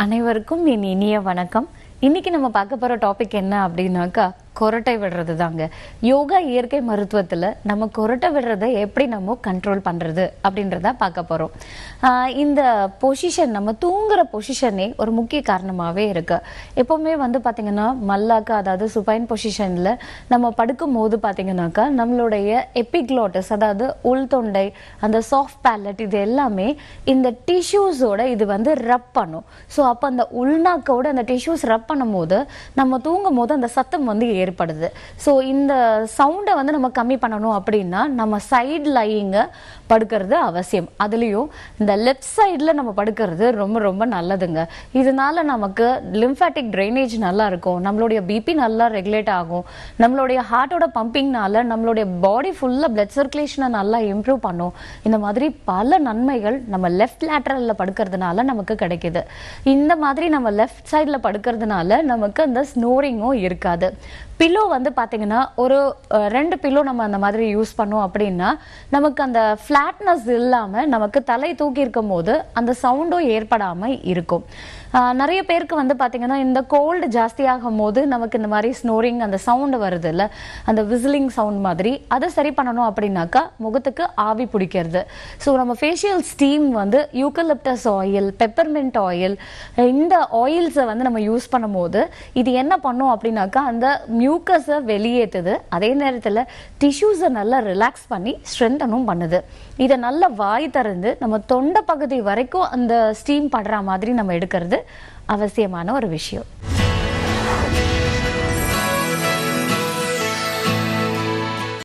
அனைவருக்கும் என் இனிய வணக்கம் இன்னைக்கு நம்ம பார்க்க போற டாபிக் என்ன அப்படின்னாக்கா கொரட்டை விடுறது தாங்க யோகா இயற்கை மருத்துவத்துல நம்ம கொரட்டை விடுறதை எப்படி நம்ம கண்ட்ரோல் பண்றது அப்படின்றத பார்க்க போறோம் ஆஹ் இந்த பொசிஷன் நம்ம தூங்குற பொசிஷனே ஒரு முக்கிய காரணமாவே இருக்கு எப்பவுமே வந்து பாத்தீங்கன்னா மல்லாக்கா அதாவது சுபைன் பொசிஷன்ல நம்ம படுக்கும் போது பாத்தீங்கன்னாக்கா நம்மளுடைய எபிக்ளோட்டஸ் அதாவது உள் தொண்டை அந்த சாஃப்ட் பேலட் இது எல்லாமே இந்த டிஷ்யூஸோட இது வந்து ரப் பண்ணும் ஸோ அப்போ அந்த உள்நாக்கோட அந்த டிஷ்யூஸ் ரப் பண்ணும்போது நம்ம தூங்கும் போது அந்த சத்தம் வந்து ஏற்படுது ஸோ இந்த சவுண்டை வந்து நம்ம கம்மி பண்ணணும் அப்படின்னா நம்ம சைட் லையிங்க படுக்கிறது அவசியம் அதுலேயும் இந்த லெஃப்ட் சைடில் நம்ம படுக்கிறது ரொம்ப ரொம்ப நல்லதுங்க இதனால நமக்கு லிம்ஃபேட்டிக் ட்ரைனேஜ் நல்லா இருக்கும் நம்மளுடைய பிபி நல்லா ரெகுலேட் ஆகும் நம்மளுடைய ஹார்ட்டோட பம்பிங்னால நம்மளுடைய பாடி ஃபுல்லாக பிளட் சர்க்குலேஷனை நல்லா இம்ப்ரூவ் பண்ணும் இந்த மாதிரி பல நன்மைகள் நம்ம லெஃப்ட் லேட்டரலில் படுக்கிறதுனால நமக்கு கிடைக்குது இந்த மாதிரி நம்ம லெஃப்ட் சைடில் படுக்கிறதுனால நமக்கு அந்த ஸ்னோரிங்கும் இருக்காது பில்லோ வந்து பார்த்தீங்கன்னா ஒரு அஹ், ரெண்டு பில்லோ நம்ம அந்த மாதிரி யூஸ் பண்ணோம் அப்படின்னா நமக்கு அந்த ஃப்ளாட்னஸ் இல்லாமல் நமக்கு தலை தூக்கி இருக்கும் போது அந்த சவுண்டும் ஏற்படாமல் இருக்கும் ஆஹ், நிறைய பேருக்கு வந்து பார்த்தீங்கன்னா இந்த கோல்டு ஜாஸ்தியாகும் போது நமக்கு இந்த மாதிரி ஸ்னோரிங் அந்த சவுண்டு வருது இல்ல அந்த விசிலிங் சவுண்ட் மாதிரி அதை சரி பண்ணணும் அப்படின்னாக்கா முகத்துக்கு ஆவி பிடிக்கிறது ஸோ நம்ம ஃபேஷியல் ஸ்டீம் வந்து யூக்கலிப்டஸ் ஆயில் பெப்பர்மெண்ட் ஆயில் இந்த ஆயில்ஸை வந்து நம்ம யூஸ் பண்ணும்போது இது என்ன பண்ணும் அப்படின்னாக்கா அந்த மியூக்கஸை வெளியேற்றுது அதே நேரத்தில் டிஷ்யூஸை நல்லா ரிலாக்ஸ் பண்ணி ஸ்ட்ரென்தனும் பண்ணுது இதை நல்லா வாய் திறந்து நம்ம தொண்டை பகுதி வரைக்கும் அந்த ஸ்டீம் படுற மாதிரி நம்ம எடுக்கிறது அவசியமான ஒரு விஷயம்